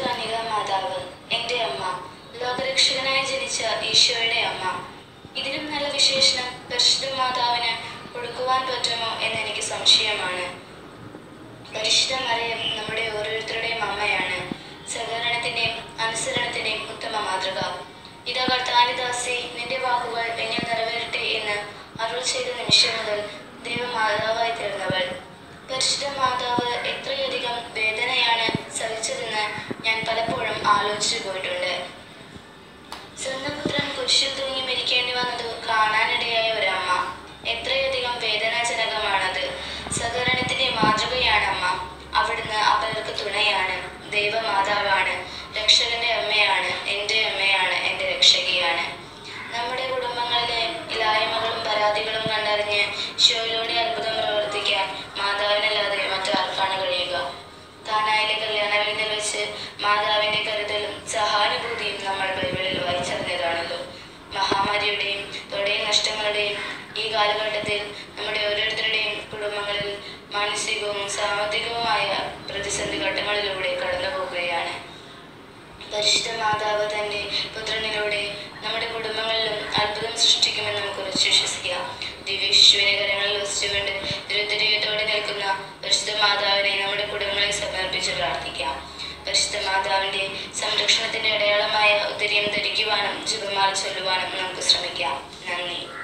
കന്യക മാതാവ് എൻ്റെ അമ്മ ലോകരക്ഷകനായി ജനിച്ച ഈശോയുടെ അമ്മ ഇതിലും നല്ല വിശേഷണം പരിശുദ്ധ മാതാവിന് കൊടുക്കുവാൻ പറ്റുമോ എന്നെനിക്ക് സംശയമാണ് പരിശുദ്ധ മറിയം നമ്മുടെ ഓരോരുത്തരുടെയും അമ്മയാണ് സഹകരണത്തിന്റെയും അനുസരണത്തിന്റെയും ഉത്തമ മാതൃക ഇതാ കർത്താനിദാസി നിന്റെ വാക്കുകൾ എന്നിൽ നിറവേറട്ടെ എന്ന് അരുൾ ചെയ്ത നിമിഷം മുതൽ ദൈവമാതാവായി തീർന്നവൾ പരിശുദ്ധ മാതാവ് എത്രയധികം വേദനയാണ് സഹിച്ചതെന്ന് ഞാൻ പലപ്പോഴും ആലോചിച്ചു പോയിട്ടുണ്ട് സ്വന്തം പുത്രൻ കുരിശിൽ തൂങ്ങി മരിക്കേണ്ടി വന്നത് കാണാനിടയായ ഒരമ്മ എത്രയധികം വേദനാജനകമാണത് സഹകരണത്തിന്റെ മാതൃകയാണ് അമ്മ അവിടുന്ന് അവർക്ക് തുണയാണ് ദൈവമാതാവാണ് രക്ഷകന്റെ അമ്മയാണ് എൻ്റെ അമ്മയാണ് എൻ്റെ രക്ഷകിയാണ് നമ്മുടെ കുടുംബങ്ങളിലെ ഇല്ലായ്മകളും പരാതികളും കണ്ടറിഞ്ഞ് ഷോയിലൂടെ അത്ഭുതം പ്രവർത്തിക്കാൻ മാതാവിനല്ലാതെ മറ്റാർക്കാണ് കഴിയുക കാനായിലെ കല്യാണ വിരുന്നിൽ വെച്ച് മാതാവിന്റെ കരുതലും സഹാനുഭൂതിയും നമ്മൾ ബൈബിളിൽ വായിച്ചറിഞ്ഞതാണല്ലോ മഹാമാരിയുടെയും തൊടേ നഷ്ടങ്ങളുടെയും ഈ കാലഘട്ടത്തിൽ നമ്മുടെ ഓരോരുത്തരുടെയും കുടുംബങ്ങളിൽ മാനസികവും സാമ്പത്തികവുമായ പ്രതിസന്ധി ഘട്ടങ്ങളിലൂടെ കടന്നു പോകുകയാണ് പരിശുദ്ധ മാതാവ് തന്റെ പുത്രനിലൂടെ നമ്മുടെ കുടുംബങ്ങളിലും അത്ഭുതം സൃഷ്ടിക്കുമെന്ന് നമുക്ക് ഉറച്ചു വിശ്വസിക്കാം ദിവ്യശിശുവിനെ കരങ്ങളിൽ വസിച്ചുകൊണ്ട് ദുരിതരീയത്തോടെ നിൽക്കുന്ന പരിശുദ്ധ മാതാവിനെ നമ്മുടെ കുടുംബങ്ങളെ സമർപ്പിച്ച് പ്രാർത്ഥിക്കാം പരിശുദ്ധ മാതാവിന്റെ സംരക്ഷണത്തിന്റെ അടയാളമായ ഉദര്യം ധരിക്കുവാനും ജപമാല ചൊല്ലുവാനും നമുക്ക് ശ്രമിക്കാം നന്ദി